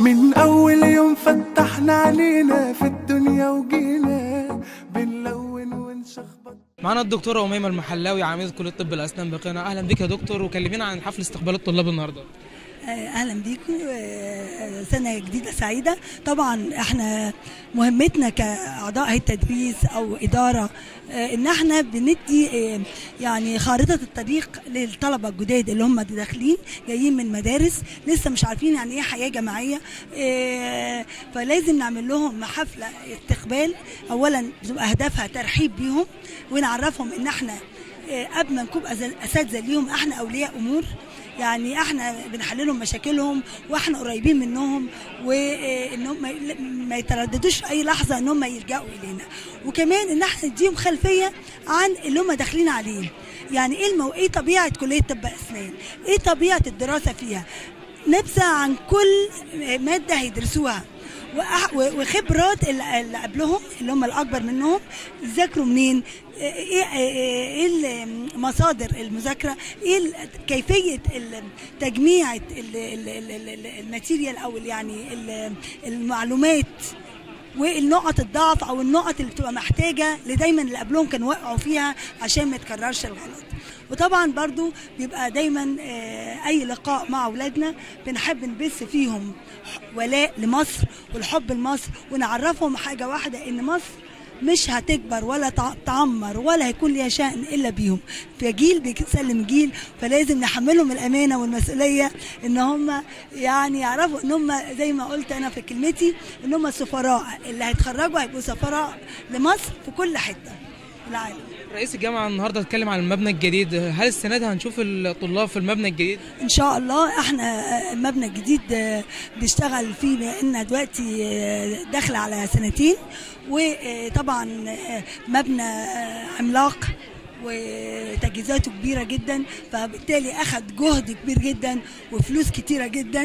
من أول يوم فتحنا علينا في الدنيا وجينا بنلون ونشخبط معانا الدكتورة أميمة المحلاوي عميدة كلية طب الأسنان بقنا أهلا بك يا دكتور وكلمينا عن حفل استقبال الطلاب النهاردة اهلا بيكم آه، سنه جديده سعيده طبعا احنا مهمتنا كاعضاء هيئه تدريس او اداره آه، ان احنا بندي آه، يعني خارطه الطريق للطلبه الجداد اللي هم داخلين جايين من مدارس لسه مش عارفين يعني ايه حياه جماعيه آه، فلازم نعمل لهم حفله استقبال اولا بتبقى هدفها ترحيب بيهم ونعرفهم ان احنا آه، قبل ما نكون أز- اساتذه ليهم احنا اولياء امور يعني احنا بنحللهم مشاكلهم واحنا قريبين منهم وانهم ما- ما يترددوش في اي لحظه ان هم يلجأوا الينا وكمان ان احنا نديهم خلفيه عن اللي هم داخلين عليه يعني ايه المو... ايه طبيعه كليه طب اسنان ايه طبيعه الدراسه فيها نبذه عن كل ماده هيدرسوها وأح- و- وخبرات اللي اللي قبلهم اللي هم الاكبر منهم ذاكروا منين ايه ايه إيه مصادر المذاكره ايه ال- كيفيه ال- تجميع ال- ال- ال- ال- الماتيريال او ال- يعني ال- المعلومات والنقط الضعف او النقط اللي بتبقى محتاجه اللي دايما اللي قبلهم كانوا وقعوا فيها عشان ما يتكررش الغلط وطبعا برضو بيبقى دايما آه، اي لقاء مع اولادنا بنحب نبث فيهم ولاء لمصر والحب لمصر ونعرفهم حاجه واحده ان مصر مش هتكبر ولا تع- تعمر ولا هيكون ليها شأن الا بيهم فجيل بيسلم جيل فلازم نحملهم الامانه والمسؤوليه ان هم يعني يعرفوا ان هم زي ما قلت انا في كلمتي ان هم السفراء اللي هيتخرجوا هيبقوا سفراء لمصر في كل حته في العالم رئيس الجامعة النهاردة اتكلم عن المبنى الجديد هل السنة دي هنشوف الطلاب في المبنى الجديد؟ ان شاء الله احنا المبنى الجديد آه، بنشتغل فيه بان دلوقتي آه، داخله على سنتين وطبعا آه، مبنى آه، عملاق وتجهيزاته كبيرة جدا فبالتالي أخذ جهد كبير جدا وفلوس كتيرة جدا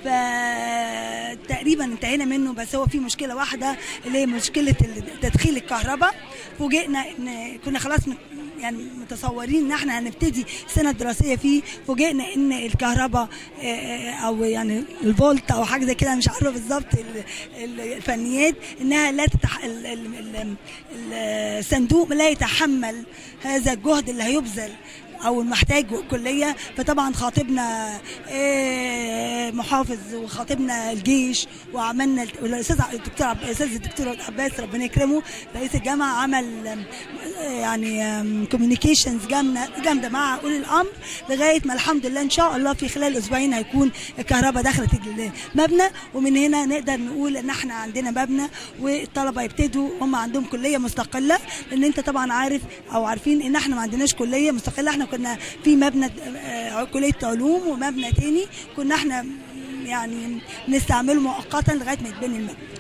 فتقريبا انتهينا منه بس هو في مشكلة واحدة اللي هي مشكلة تدخيل الكهرباء فوجئنا ان كنا خلاص مت- يعني متصورين ان احنا هنبتدي السنه الدراسيه فيه فوجئنا ان الكهرباء آه، آه، او يعني الفولت او حاجه زي كده مش عارفه بالظبط ال- ال- الفنيات انها لا تتح... ال- ال- ال- ال- الصندوق لا يتحمل هذا الجهد اللي هيبذل او المحتاجه الكليه فطبعا خاطبنا آه، محافظ وخاطبنا الجيش وعملنا الاستاذ الدكتور عب- الاستاذ الدكتور عباس ربنا يكرمه رئيس الجامعه عمل آم، آه، يعني كوميونيكيشنز جامده جامده مع اولي الامر لغايه ما الحمد لله ان شاء الله في خلال اسبوعين هيكون الكهرباء دخلت المبنى ومن هنا نقدر نقول ان احنا عندنا مبنى والطلبه يبتدوا هم عندهم كليه مستقله لان انت طبعا عارف او عارفين ان احنا ما عندناش كليه مستقله احنا كنا في مبنى آه، كليه علوم ومبنى تاني كنا احنا يعني نستعمله مؤقتا لغايه ما يتبني المبنى